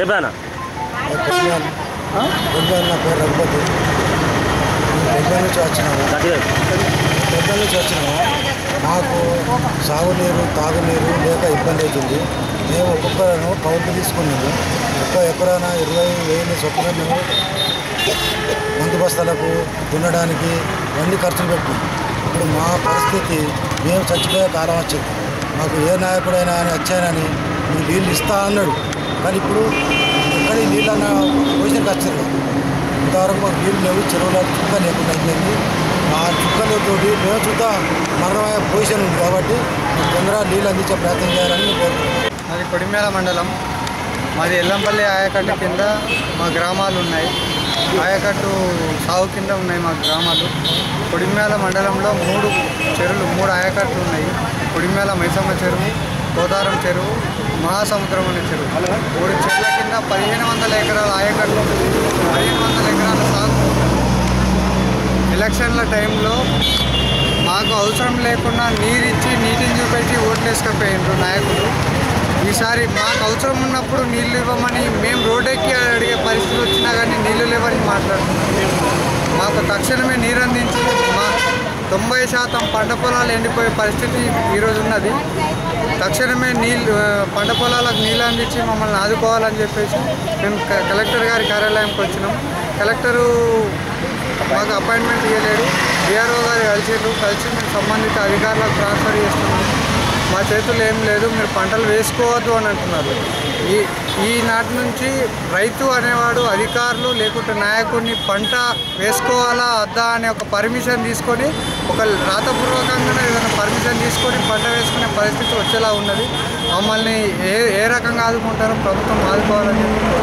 చెప్పానా కొద్దిగాని కొద్దిగాని నా పేరు రఘుపతి కొద్దిగా నుంచి వచ్చినాము గట్టిగా కొద్దిగా నుంచి వచ్చినాము మాకు సాగునీరు తాగునీరు లేక ఇబ్బంది అవుతుంది మేము ఒక్కొక్కరు కౌంటు తీసుకున్నాము ఒక్క ఎకరాన ఇరవై వేలు చొప్పున మేము మందు బస్తాలకు దున్నడానికి అన్ని ఖర్చులు పెట్టినాం ఇప్పుడు మా పరిస్థితి మేము చచ్చిపోయే కాలం వచ్చింది మాకు ఏ నాయకుడైనా అని వచ్చానని మీకు నీళ్ళు ఇస్తా అన్నాడు కానీ ఇప్పుడు ఎక్కడ ఈ నీళ్ళన్న పొజిషన్కి వచ్చారు ఇంతవరకు మాకు నీళ్ళు లేవు చెరువులో చుక్క లేకుండా అయిపోయింది ఆ చుక్కలతోటి మేము చుట్టా మరణమయ్యే పొజిషన్ ఉంది కాబట్టి మాకు తొందరగా నీళ్ళు అందించే ప్రయత్నం చేయాలని మేము కోరుకుంటున్నాం మాది కొడిమేళ మండలం మాది ఎల్లంపల్లి ఆయకట్టు కింద మా గ్రామాలు ఉన్నాయి ఆయకట్టు సాగు కింద ఉన్నాయి మా గ్రామాలు కొడిమేళ మండలంలో మూడు చెరువులు మూడు ఆయకట్లు ఉన్నాయి కొడిమేళ మైసమ్మ చెరువు గోదావరం చెరువు మహాసముద్రం అనే చెరువు మూడు చెరువుల కింద పదిహేను వందల ఎకరాల ఆయకట్లు పదిహేను వందల ఎకరాల సాగు ఎలక్షన్ల టైంలో మాకు అవసరం లేకుండా నీరిచ్చి నీటిని చూపెట్టి ఓట్లు వేసుకపోయినారు నాయకులు ఈసారి మాకు అవసరం ఉన్నప్పుడు నీళ్ళు ఇవ్వమని మేము రోడ్డెక్కి అడిగే పరిస్థితి వచ్చినా కానీ నీళ్ళు లేవని మాట్లాడుతున్నాం మాకు తక్షణమే నీరు అందించి మా తొంభై శాతం పంట పొలాలు ఎండిపోయే పరిస్థితి ఈరోజు ఉన్నది తక్షణమే నీళ్ళు ఆ, పంట పొలాలకు నీళ్ళు అందించి మమ్మల్ని ఆదుకోవాలని చెప్పేసి మేము క- కలెక్టర్ గారి కార్యాలయంకి వచ్చినాం కలెక్టరు మాకు అపాయింట్మెంట్ ఇవ్వలేడు డిఆర్ఓ గారు కలిసిండ్రు కలిసి మేము సంబంధిత అధికారులకు ట్రాన్స్ఫర్ చేస్తున్నాం మా చేతుల్లో ఏం లేదు మీరు పంటలు వేసుకోవద్దు అని అంటున్నారు ఈ ఈనాటి నుంచి రైతు అనేవాడు అధికారులు లేకుంటే నాయకుడిని పంట వేసుకోవాలా వద్దా అనే ఒక పర్మిషన్ తీసుకొని ఒక రాతపూర్వకంగా ఏదైనా పర్మిషన్ తీసుకొని పంట వేసుకునే పరిస్థితి వచ్చేలా ఉన్నది మమ్మల్ని ఏ ఏ రకంగా ఆదుకుంటారో ప్రభుత్వం ఆదుకోవాలని చెప్పి